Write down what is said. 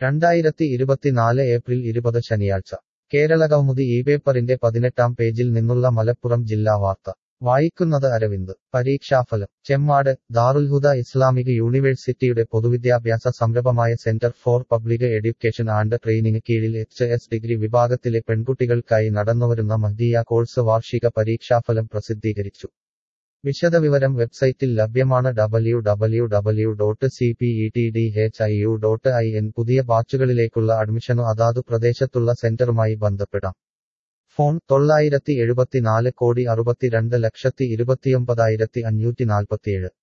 രണ്ടായിരത്തി ഇരുപത്തിനാല് ഏപ്രിൽ ഇരുപത് ശനിയാഴ്ച കേരളകൗമുദി ഈ പേപ്പറിന്റെ പതിനെട്ടാം പേജിൽ നിന്നുള്ള മലപ്പുറം ജില്ലാ വാർത്ത വായിക്കുന്നത് അരവിന്ദ് പരീക്ഷാഫലം ചെമ്മാട് ദാറുൽഹുദ ഇസ്ലാമിക് യൂണിവേഴ്സിറ്റിയുടെ പൊതുവിദ്യാഭ്യാസ സംരംഭമായ centre for public education and training കീഴിൽ എച്ച് എസ് ഡിഗ്രി വിഭാഗത്തിലെ പെൺകുട്ടികൾക്കായി നടന്നുവരുന്ന മഹ്ദിയ കോഴ്സ് വാർഷിക പരീക്ഷാഫലം പ്രസിദ്ധീകരിച്ചു വിശദവിവരം വെബ്സൈറ്റിൽ ലഭ്യമാണ് W W W dot C P E T D H I U dot I N പുതിയ ബാച്ചുകളിലേക്കുള്ള അഡ്മിഷനു അതാതു പ്രദേശത്തുള്ള സെന്ററുമായി ബന്ധപ്പെടാം ഫോൺ തൊള്ളായിരത്തി എഴുപത്തിനാല് കോടി അറുപത്തിരണ്ട് ലക്ഷത്തി ഇരുപത്തിയൊമ്പതായിരത്തി അഞ്ഞൂറ്റി നാൽപ്പത്തിയേഴ്